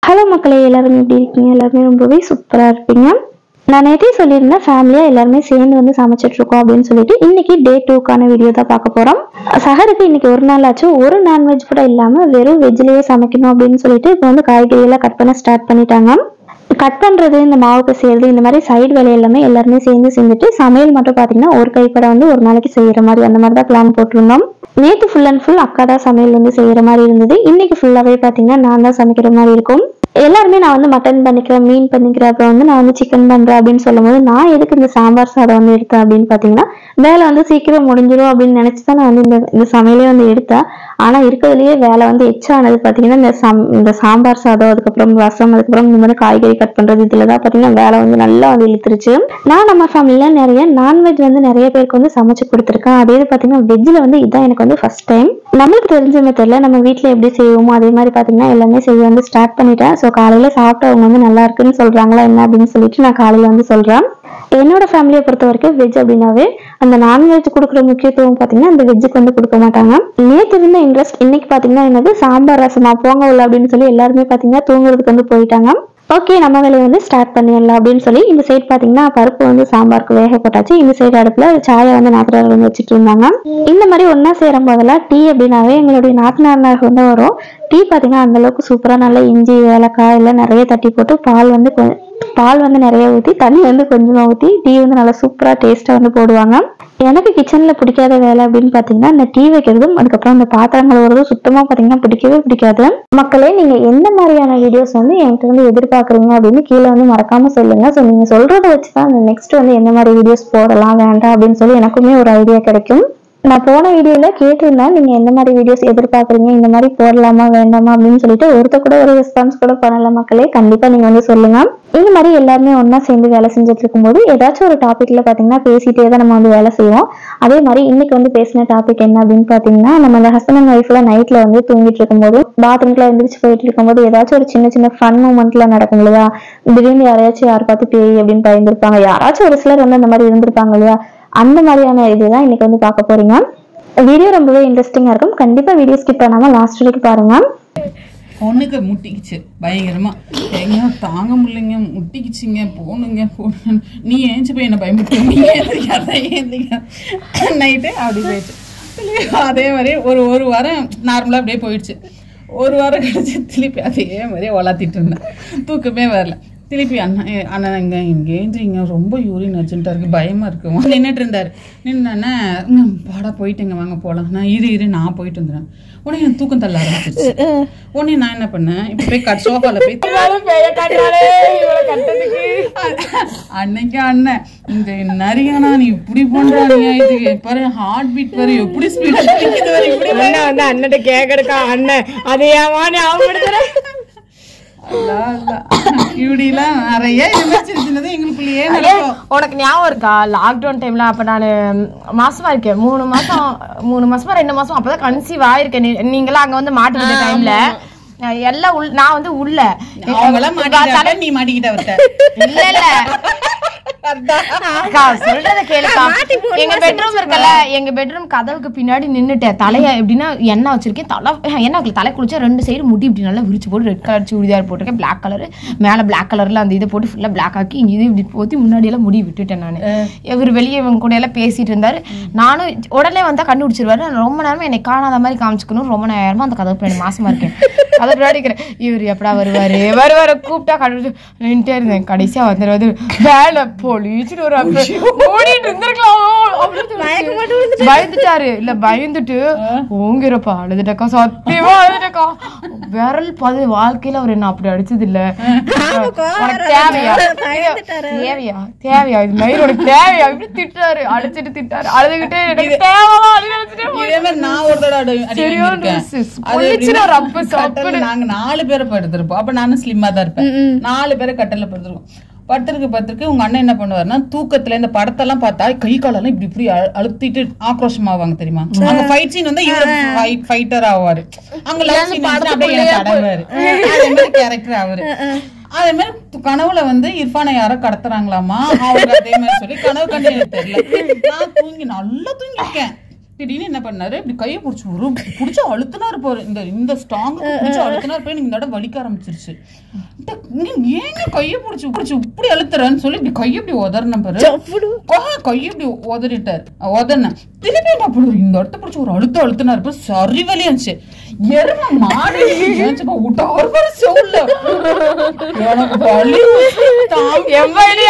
Hello மக்களே எல்லாருமே எப்படி இருக்கீங்க எல்லாருமே ரொம்பவே சூப்பராக இருப்பீங்க நான் நேற்றே சொல்லியிருந்தேன் ஃபேமிலியாக எல்லாருமே சேர்ந்து வந்து சமைச்சிட்டு இருக்கோம் அப்படின்னு சொல்லிட்டு இன்னைக்கு டே டூக்கான வீடியோ தான் பார்க்க போகிறோம் சஹருக்கு இன்னைக்கு ஒரு நாள் ஆச்சு ஒரு நான்வெஜ் கூட இல்லாமல் வெறும் வெஜ்லேயே சமைக்கணும் அப்படின்னு சொல்லிட்டு இப்போ வந்து காய்கறியெல்லாம் கட் பண்ண ஸ்டார்ட் பண்ணிட்டாங்க கட் பண்ணுறது இந்த மாவுக்கு செய்யறது இந்த மாதிரி சைடு வேலை எல்லாமே எல்லாருமே சேர்ந்து செஞ்சுட்டு சமையல் மட்டும் பார்த்தீங்கன்னா ஒரு கைப்பட வந்து ஒரு நாளைக்கு செய்கிற மாதிரி அந்த மாதிரி தான் பிளான் போட்டிருந்தோம் நேற்று ஃபுல் அண்ட் ஃபுல் அக்கா தான் சமையல் வந்து செய்கிற மாதிரி இருந்தது இன்னைக்கு ஃபுல்லாகவே பார்த்தீங்கன்னா நான் தான் சமைக்கிற மாதிரி இருக்கும் எல்லாருமே நான் வந்து மட்டன் பண்ணிக்கிறேன் மீன் பண்ணிக்கிறேன் அப்புறம் வந்து நான் வந்து சிக்கன் பண்ணுறேன் அப்படின்னு சொல்லும்போது நான் எதுக்கு இந்த சாம்பார் சாதம் வந்து எடுத்தேன் அப்படின்னு பார்த்தீங்கன்னா வேலை வந்து சீக்கிரம் முடிஞ்சிடும் அப்படின்னு நினச்சி தான் நான் வந்து இந்த இந்த சமையலே வந்து எடுத்தேன் ஆனால் இருக்கிறதுலையே வேலை வந்து எச்சானது பார்த்தீங்கன்னா இந்த சம் இந்த சாம்பார் சாதம் அதுக்கப்புறம் ரசம் அதுக்கப்புறம் இந்த மாதிரி காய்கறி கட் பண்ணுறது இதில் தான் பார்த்தீங்கன்னா வேலை வந்து நல்லா வந்து இழுத்துருச்சு நான் நம்ம ஃபேமிலியில் நிறைய நான்வெஜ் வந்து நிறைய பேருக்கு வந்து சமைச்சு கொடுத்துருக்கேன் அதே இது பார்த்தீங்கன்னா வெஜ்ஜில் வந்து இதான் எனக்கு வந்து ஃபர்ஸ்ட் டைம் நம்மளுக்கு தெரிஞ்ச மெத்தடில் நம்ம வீட்டில் எப்படி செய்வோமோ அதே மாதிரி பார்த்தீங்கன்னா எல்லாமே செய்ய வந்து ஸ்டார்ட் பண்ணிட்டேன் ஸோ காலையில் சாப்பிட்டவங்க வந்து நல்லா இருக்குன்னு சொல்கிறாங்களா என்ன அப்படின்னு சொல்லிட்டு நான் காலையில் வந்து சொல்கிறேன் என்னோட ஃபேமிலியை பொறுத்த வரைக்கும் வெஜ் அப்படின்னாவே அந்த நான்வெஜ் கொடுக்குற முக்கியத்துவம் பார்த்தீங்கன்னா அந்த வெஜ்ஜுக்கு வந்து கொடுக்க மாட்டாங்க நேற்று இருந்த இன்ட்ரெஸ்ட் இன்னைக்கு பார்த்தீங்கன்னா என்னது சாம்பார் ரசமா போங்க உள்ள அப்படின்னு சொல்லி எல்லாருமே பார்த்தீங்கன்னா தூங்குறதுக்கு வந்து போயிட்டாங்க ஓகே நம்ம வேலையை வந்து ஸ்டார்ட் பண்ணிடலாம் அப்படின்னு சொல்லி இந்த சைடு பார்த்தீங்கன்னா பருப்பு வந்து சாம்பாருக்கு வேக போட்டாச்சு இந்த சைடு அடுப்பில் சாயை வந்து நாத்தனார் வந்து வச்சுட்டு இருந்தாங்க இந்த மாதிரி ஒன்றா செய்கிற போதெல்லாம் டீ அப்படின்னாவே எங்களுடைய நாத்தனார் வந்து வரும் டீ பார்த்தீங்கன்னா அந்த அளவுக்கு சூப்பராக நல்லா இஞ்சி ஏலக்காய் எல்லாம் நிறைய தட்டி போட்டு பால் வந்து கொ- பால் வந்து நிறைய ஊற்றி தண்ணி வந்து கொஞ்சமாக ஊற்றி டீ வந்து நல்லா சூப்பராக டேஸ்ட்டாக வந்து போடுவாங்க எனக்கு கிச்சனில் பிடிக்காத வேலை அப்படின்னு பார்த்தீங்கன்னா இந்த டீ வைக்கிறதும் அதுக்கப்புறம் அந்த பாத்திரங்கள் வரதும் சுத்தமாக பார்த்தீங்கன்னா பிடிக்கவே பிடிக்காது மக்களே நீங்கள் எந்த மாதிரியான வீடியோஸ் வந்து என்கிட்ட வந்து எதிர்பார்க்குறீங்க அப்படின்னு கீழே வந்து மறக்காம சொல்லுங்க ஸோ நீங்கள் சொல்கிறத வச்சு தான் நெக்ஸ்ட் வந்து எந்த மாதிரி வீடியோஸ் போடலாம் வேண்டாம் அப்படின்னு சொல்லி எனக்குமே ஒரு ஐடியா கிடைக்கும் நான் போன வீடியோல கேட்டிருந்தேன் நீங்க எந்த மாதிரி வீடியோஸ் எதிர்பார்க்குறீங்க இந்த மாதிரி போடலாமா வேண்டாமா அப்படின்னு சொல்லிட்டு ஒருத்த கூட ஒரு ரெஸ்பான்ஸ் கூட பண்ணல மக்களே கண்டிப்பா நீங்க வந்து சொல்லுங்க இந்த மாதிரி எல்லாருமே ஒண்ணா சேர்ந்து வேலை செஞ்சுட்டு இருக்கும்போது ஏதாச்சும் ஒரு டாபிக்ல பாத்தீங்கன்னா பேசிட்டே தான் நம்ம வந்து வேலை செய்வோம் அதே மாதிரி இன்னைக்கு வந்து பேசின டாபிக் என்ன அப்படின்னு பாத்தீங்கன்னா நம்ம அந்த ஹஸ்பண்ட் அண்ட் ஒய்ஃப்ல நைட்ல வந்து தூங்கிட்டு இருக்கும்போது பாத்ரூம்ல எந்திரிச்சு போயிட்டு இருக்கும்போது ஏதாச்சும் ஒரு சின்ன சின்ன ஃபன் மூமெண்ட்ல நடக்கும் இல்லையா திடீர்னு யாரையாச்சும் யார் பார்த்து பேய் அப்படின்னு பயந்துருப்பாங்க யாராச்சும் ஒரு சிலர் வந்து அந்த மாதிரி இருந்திருப்பாங்க இல்லையா அந்த மாதிரியான இதுதான் இன்னைக்கு வந்து பார்க்க போறீங்க வீடியோ ரொம்பவே இன்ட்ரெஸ்டிங்கா இருக்கும் கண்டிப்பா வீடியோ ஸ்கிப் பண்ணாம லாஸ்ட் வரைக்கும் பாருங்க பொண்ணுக்கு முட்டிக்கிச்சு பயங்கரமா எங்க தாங்க முடியலைங்க முட்டிக்கிச்சுங்க போகணுங்க போகணுங்க நீ ஏஞ்சி போய் என்ன பயமுட்டு நீ ஏந்திரிக்காத ஏந்திரிக்காத நைட்டு அப்படி போயிடுச்சு திருப்பி அதே மாதிரி ஒரு ஒரு வாரம் நார்மலாக அப்படியே போயிடுச்சு ஒரு வாரம் கழிச்சு திருப்பி அதே மாதிரியே வளர்த்திட்டு இருந்தேன் தூக்கமே வரல திருப்பி அண்ணா ஏ, அண்ணா இங்க இங்க ஏந்திரிங்க ரொம்ப யூரின் அர்ஜென்ட்டாக இருக்கு பயமா இருக்கு நின்றுட்டு இருந்தாரு நின்னுண்ணே பாடா போயிட்டுங்க வாங்க போகலாம் நான் இரு இரு நான் போயிட்டு வந்துடுறேன் உடனே எனக்கு தூக்கம் தள்ள ஆரம்பிச்சிருச்சு உடனே நான் என்ன பண்ணேன் இப்போ போய் கட் சோஃபால போய் அன்னைக்கு அண்ணன் இந்த நரியானா நீ இப்படி பண்றாங்க இது பாரு ஹார்ட் பீட் பாரு எப்படி ஸ்பீட் பாரு இப்படி அண்ணன் வந்து அண்ணன் கேக்கறக்கா அண்ணன் அது ஏமா ஞாபகப்படுத்துற அல்லா, அல்லா. இப்படிலாம் நிறைய இது மாதிரி சின்ன சின்னது எங்களுக்குள்ளேயே நடக்கும் உனக்கு ஞாபகம் இருக்கா லாக்டவுன் டைம்ல அப்ப நான் மாசமா இருக்கேன் மூணு மாசம் மூணு மாசமா ரெண்டு மாசம் அப்பதான் கன்சீவ் ஆயிருக்கேன் நீ- நீங்களாம் அங்க வந்து மாட்டிக்கிட்ட டைம்ல எல்லாம் உள் நான் வந்து உள்ள அவங்களாம் மாட்டிக்கிட்டாங்க நீ மாட்டிக்கிட்ட அவர்கிட்ட இல்ல இல்ல அக்கா சொல்றத கேளுக்கா எங்க பெட்ரூம் இருக்கல எங்க பெட்ரூம் கதவுக்கு பின்னாடி நின்னுட்டேன் தலைய எப்படின்னா எண்ணெய் வச்சிருக்கேன் தலை எண்ணெய் வைக்கல தலை குளிச்சா ரெண்டு சைடு முடி இப்படி நல்லா விரிச்சு போட்டு ரெட் கலர் சுடிதார் போட்டிருக்கேன் பிளாக் கலர் மேல பிளாக் கலர்ல அந்த இதை போட்டு ஃபுல்லா பிளாக் ஆக்கி இங்க இது இப்படி போத்தி முன்னாடி எல்லாம் முடி விட்டுட்டேன் நான் இவர் வெளியே இவங்க கூட எல்லாம் பேசிட்டு இருந்தாரு நானும் உடனே வந்தா கண்டுபிடிச்சிருவாரு நான் ரொம்ப நேரமா என்னை காணாத மாதிரி காமிச்சுக்கணும் ரொம்ப நேரமா அந்த கதவு பின்னாடி மாசமா இருக்கேன் கதவு பின்னாடி இருக்கிறேன் இவர் எப்படா வருவாரு வருவாரு கூப்பிட்டா கண்டுபிடிச்சு நின்றுட்டே இருந்தேன் கடைசியா வந்துடுவது வேலை பொலிச்சுட்டு ஒரு ஓடிட்டு இருந்திருக்கலாம் அப்படின்னு பயந்துட்டாரு இல்ல பயந்துட்டு ஓங்கிறப்பா அழுதுட்டக்கா சத்தியமா அழுதுட்டக்கா விரல் பது வாழ்க்கையில அவர் என்ன அப்படி அடிச்சது இல்ல உனக்கு தேவையா தேவையா தேவையா இது மயிர் உனக்கு தேவையா இப்படி திட்டுறாரு அடிச்சிட்டு திட்டாரு அழுதுகிட்டே எனக்கு தேவையா அழுதுகிட்டே இதே மாதிரி நான் ஒரு தடவை அடி அடி சரியான வாங்கியிருக்கேன். sis. அது பொழிச்சுன்னு ஒரு எப்படின்னா, ரப்பு சாப்பிடு. கட்டில்ல நாங்க நாலு பேரை படுத்திருப்போம் அப்ப நானும் ஸ்லிம்மா தான் இருப்பேன் நாலு பேரை கட்டல படுத்திருக்கோம் படுத்திருக்கு படுத்திருக்கு உங்க அண்ணன் என்ன பண்ணுவாருன்னா தூக்கத்துல இந்த படத்தெல்லாம் பார்த்தா கை காலெல்லாம் இப்படி இப்படி அழு- அழுத்திட்டு ஆக்ரோஷம் ஆவாங்க தெரியுமா அங்க ஃபைட் சீன் வந்து இவர் ஃபைட்டர் ஆவாரு அங்க லவ் சீன் அப்படியே எனக்கு அடங்குவாரு அதே மாதிரி கேரக்டர் அவரு அதே மாதிரி து- கனவுல வந்து இர்ஃபானை யாரோ கடத்துறாங்களாமா அவங்க அதே மாதிரி சொல்லி கனவு கண்டு எனக்கு தெரியல நான் தூங்கி நல்லா தூங்கிருக்கேன் திடீர்னு என்ன பண்ணாரு இப்படி கையை பிடிச்சி ஒரு பிடிச்சி அழுத்தினாரு பாரு இந்த இந்த ஸ்டாங் பிடிச்சி அழுத்தினாரு போய் நீங்க நட வலிக்க ஆரம்பிச்சிருச்சு இந்த- நீ ஏங்க கையை பிடிச்சி பிடிச்சி இப்படி அழுத்துறன்னு சொல்லி இப்படி கையை இப்படி உதறின பாரு கா- கையை இப்படி உதறிட்டார் உதறின திருப்பி என்ன பண்ணுவாரு இந்த இடத்த பிடிச்சி ஒரு அழுத்த அழுத்தினாரு பாரு சரி வலியாச்சு எரும மாடு ஏச்சுப்பா விட்டாரு பாரு செவுல்ல எனக்கு வலி தாங்க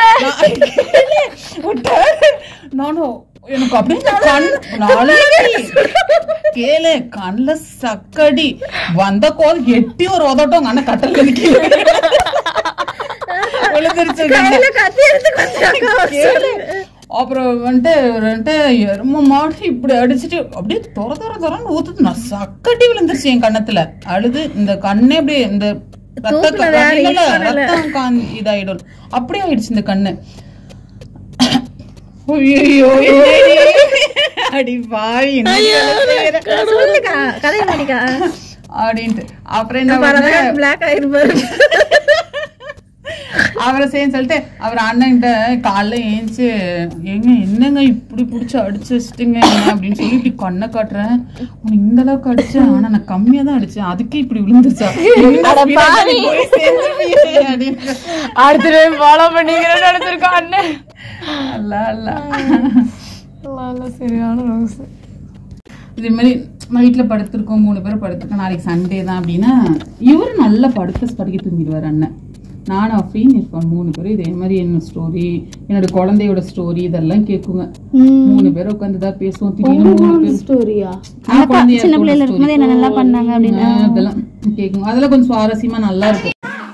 விட்டாரு நானும் எனக்கு அப்படியே இந்த கண் நாளைக்கு கேளு கண்ணுல சக்கடி வந்த கோல் எட்டி ஒரு உதட்டம் அண்ணா கட்டல் இருக்கு விழுந்துருச்சு கேளு. அப்புறம் வந்துட்டு வந்துட்டு எரும மாடு இப்படி அடிச்சுட்டு அப்படியே தொர தொர தொரன்னு ஊத்துது நான் சக்கட்டி விழுந்துருச்சு என் கண்ணத்துல அழுது இந்த கண்ணே அப்படியே இந்த ரத்த க- இல்ல, ரத்தம் காந் இதாயிடும் அப்படியே ஆயிடுச்சு இந்த கண்ணு ஐயோ அடி பாவி என்ன செய்யற? சொல்லுக்கா கதையை மாட்டிக்கா அப்படின்ட்டு அப்புறம் என்ன பண்ண பிளாக் ஆயிருப்பாரு அவரை செய்ய சொல்லிட்டு அவர் அண்ணன்கிட்ட காலைல ஏஞ்சி ஏங்க என்னங்க இப்படி புடிச்சு அடிச்சு வச்சுட்டுங்க என்ன அப்படின்னு சொல்லி இப்படி கண்ணை காட்டுறேன் உனக்கு இந்த அளவுக்கு அடிச்சேன் ஆனா நான் கம்மியா தான் அடிச்சேன் அதுக்கே இப்படி விழுந்துருச்சா என்ன speed ஆ நீ போய் சேர்ந்துருவியே அப்படின்னு. அடுத்த டைம் ஃபாலோ பண்ணிக்கிறேன்னு நினைச்சிருக்கான் அண்ணன் அல்ல அல்ல சரியான ரோஸ் இதே மாதிரி வீட்டுல படுத்திருக்கோம் மூணு பேரும் படுத்திருக்கோம் நாளைக்கு சண்டே தான் அப்படின்னா இவரு நல்லா படுத்த படிக்க தூங்கிடுவார் அண்ணன் நானும் அப்படின்னு இருப்போம் மூணு பேரும் இதே மாதிரி என்ன ஸ்டோரி என்னோட குழந்தையோட ஸ்டோரி இதெல்லாம் கேட்குங்க மூணு பேரும் உட்காந்து தான் பேசுவோம் திடீர்னு மூணு பேர் ஸ்டோரியா ஆ, குழந்தையா சின்ன இருக்கும்போது பிள்ளைல இருக்கும்போது என்ன நல்லா பண்ணாங்க அப்படின்னு ஆ, அதெல்லாம் கேட்கும் அதெல்லாம் கொஞ்சம் சுவாரஸ்யமா நல்லா இருக்கும்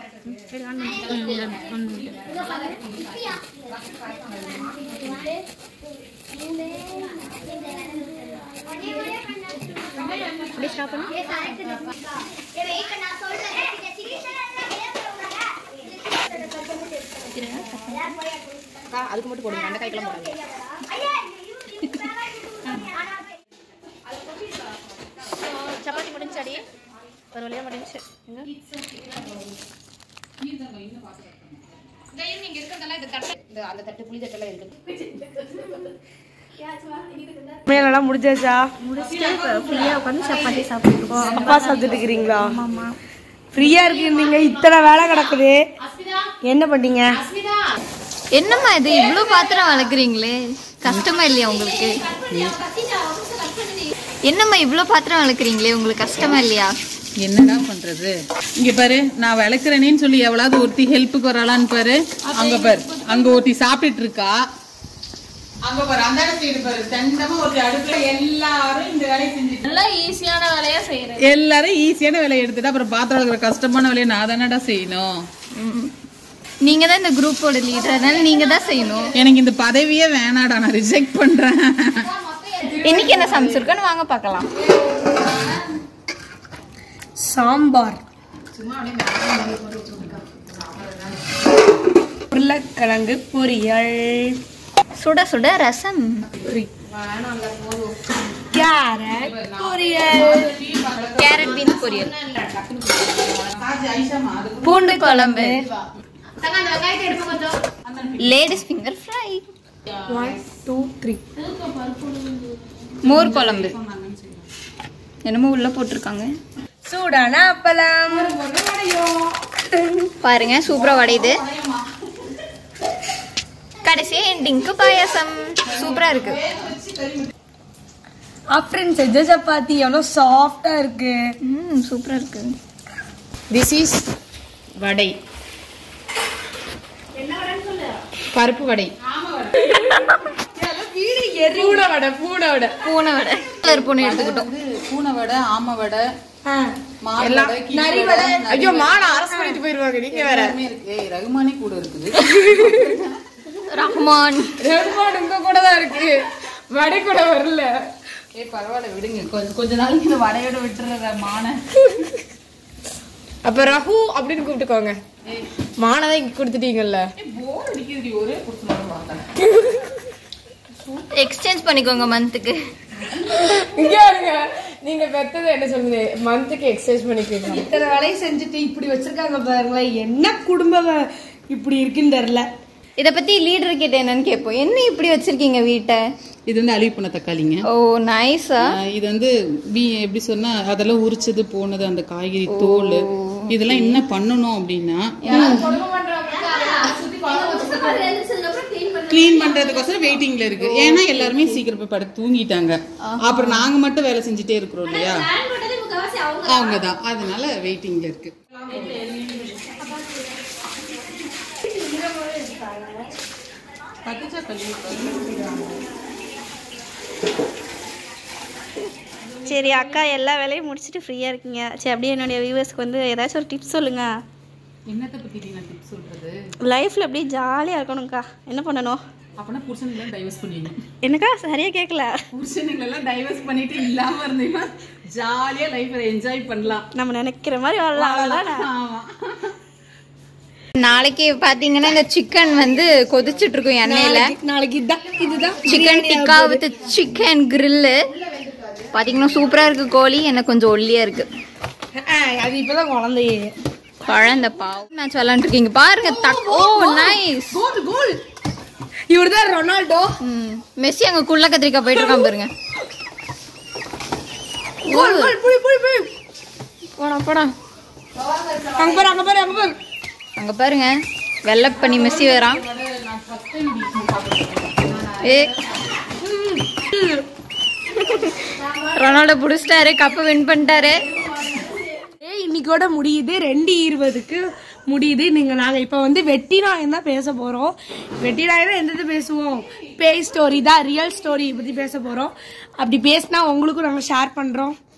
அதுக்கு மட்டும் போடுங்க அந்த கைக்கெல்லாம் போடாது சப்பாத்தி முடிஞ்சாடி ஒரு வழியா முடிஞ்சு அந்த தட்டு புளி தட்டெல்லாம் இருக்கு மேலெல்லாம் முடிஞ்சாச்சா ஃப்ரீயா உட்காந்து சப்பாத்தி சாப்பிட்டுருக்கோம் அப்பா சாப்பிட்டுட்டு இருக்கிறீங்களா ஃப்ரீயா இருக்கீங்க இத்தனை வேலை கிடக்குது என்ன பண்ணீங்க என்னம்மா இது இவ்ளோ பாத்திரம் வளர்க்குறீங்களே கஷ்டமா இல்லையா உங்களுக்கு என்னம்மா இவ்ளோ பாத்திரம் வளர்க்குறீங்களே உங்களுக்கு கஷ்டமா இல்லையா என்னடா பண்றது இங்க பாரு நான் விளக்குறேனேன்னு சொல்லி எவ்வளவு ஒருத்தி ஹெல்ப்புக்கு வராளான்னு பாரு அங்க பாரு அங்க ஒருத்தி சாப்பிட்டுட்டு இருக்கா அங்க பாரு அந்த சைடு பாரு தண்டமா ஒருத்தி அடுப்புல எல்லாரும் இந்த வேலையை செஞ்சுட்டு எல்லாம் ஈஸியான வேலையா செய்யறேன் எல்லாரும் ஈஸியான வேலையை எடுத்துட்டு அப்புறம் பாத்திரம் இருக்கிற கஷ்டமான வேலையை நான் தானடா செய்யணும் நீங்க தான் இந்த குரூப்போட லீடர் அதனால நீங்க தான் செய்யணும் எனக்கு இந்த பதவியே வேணாடா நான் ரிஜெக்ட் பண்றேன் இன்னைக்கு என்ன சமைச்சிருக்கோன்னு வாங்க பார்க்கலாம் சாம்பார் உருளைக்கிழங்கு பொரியல் சுட சுட ரசம் கேரட் பொரியல் கேரட் பீன்ஸ் பொரியல் பூண்டு குழம்பு ladies finger fry one two three மோர் குழம்பு என்னமோ உள்ள போட்டிருக்காங்க சூடான அப்பளம் பாருங்க சூப்பரா வடையுது கடைசியா எண்டிங்க்கு பாயாசம் சூப்பரா இருக்கு அப்புறம் செஞ்ச சப்பாத்தி எவ்வளோ சாஃப்டா இருக்கு ம் சூப்பரா இருக்கு திஸ் இஸ் வடை பருப்பு வடை பூனை வடை பூனை வடை பூனை வடை கலர் பூனை எடுத்துக்கிட்டோம் பூனை வடை ஆமை வடை மாடு வடை, கீரை வடை, ஐயோ மான அரசு பண்ணிட்டு போயிருவாங்க நீங்க வேற எல்லாமே இருக்கு ஏய், ரகுமானே கூட இருக்குது ரஹ்மான் ரெகுமான் உங்க கூட தான் இருக்கு வடை கூட வரல ஏய் பரவாயில்ல விடுங்க கொஞ்சம் கொஞ்ச நாளைக்கு இந்த வடையோட விட்டுற மான அப்ப ரகு அப்படின்னு கூப்பிட்டுக்கோங்க மானதான் இங்க கொடுத்துட்டீங்கல்ல போர் அடிக்குது ஒரே புடிச்சு பார்த்தேன் எக்ஸ்சேஞ்ச் பண்ணிக்கோங்க மந்த்துக்கு இங்க பாருங்க நீங்க பெத்தது என்ன சொல்லுது மந்த்துக்கு எக்ஸ்சேஞ்ச் பண்ணிக்கோங்க இத்தனை வேலையை செஞ்சுட்டு இப்படி வச்சிருக்காங்க பாருங்களேன் என்ன குடும்பம் இப்படி இருக்குன்னு தெரியல இத பத்தி லீடர் கிட்ட என்னன்னு கேட்போம் என்ன இப்படி வச்சிருக்கீங்க வீட்டை இது வந்து அழிவு பண்ண தக்காளிங்க ஓ நைஸா ஆஹ் இது வந்து பி எப்படி சொன்னா அதெல்லாம் உரிச்சது போனது அந்த காய்கறி தோல் இதெல்லாம் என்ன பண்ணணும் அப்படின்னா க்ளீன் பண்றதுக்கோசரம் வெயிட்டிங்ல இருக்கு ஏன்னா எல்லாருமே சீக்கிரம் போய் படுத்து தூங்கிட்டாங்க அப்புறம் நாங்க மட்டும் வேலை செஞ்சுட்டே இருக்கிறோம் இல்லையா அவங்க தான் அதனால வெயிட்டிங்ல இருக்கு பத்துச்சா கழுவி சரி அக்கா எல்லா வேலையும் முடிச்சுட்டு ஃப்ரீயாக இருக்கீங்க சரி அப்படியே என்னுடைய வியூவர்ஸ்க்கு வந்து ஏதாச்சும் ஒரு டிப்ஸ் சொல்லுங்க என்னத்தை பத்தி நான் டிப்ஸ் சொல்றது லைஃப்பில் அப்படியே ஜாலியாக இருக்கணும்க்கா என்ன பண்ணணும் அப்பனா புருஷனுங்களை டைவர்ஸ் பண்ணிடணும் என்னக்கா சரியாக கேட்கல புருஷனுங்களெல்லாம் டைவர்ஸ் பண்ணிட்டு இல்லாம இருந்தீங்கன்னா ஜாலியா லைஃப்பை என்ஜாய் பண்ணலாம் நம்ம நினைக்கிற மாதிரி வாழலாம் அவ்வளோதானே ஆமா நாளைக்கு பாத்தீங்கன்னா இந்த சிக்கன் வந்து கொதிச்சிட்டு இருக்கும் எண்ணெயில நாளைக்கு இதுதான் இதுதான் chicken tikka with chicken grill பாத்தீங்கன்னா சூப்பரா இருக்கு கோழி எனக்கு கொஞ்சம் ஒல்லியா இருக்கு ஆ, அது இப்பதான் குழந்தையே குழந்தை பாவம் மேட்ச் விளாண்டு இருக்கீங்க பாருங்க தக் ஓ நைஸ் கோல் கோல் இவர் தான் ரொனால்டோ மெஸ்ஸி அங்க குள்ள கத்திரிக்காய் போயிட்டு இருக்கான் பாருங்க கோல் கோல் புடி புடி புடி போடா போடா அங்க பாரு அங்க பாரு அங்க பாரு அங்க பாருங்க வெள்ளை பண்ணி மெஸ்ஸி வரான் ஏ ரொனால்டோ புடிச்சிட்டாரு கப்பு வின் பண்ணிட்டாரு ஏய் இன்னைக்கோட முடியுது ரெண்டு இருபதுக்கு முடியுது நீங்க நாங்க இப்ப வந்து வெட்டி நாயம் தான் பேச போறோம் வெட்டி நாயம் தான் எந்த பேசுவோம் பேய் ஸ்டோரி தான் ரியல் ஸ்டோரி பத்தி பேச போறோம் அப்படி பேசினா உங்களுக்கும் நாங்க ஷேர் பண்றோம்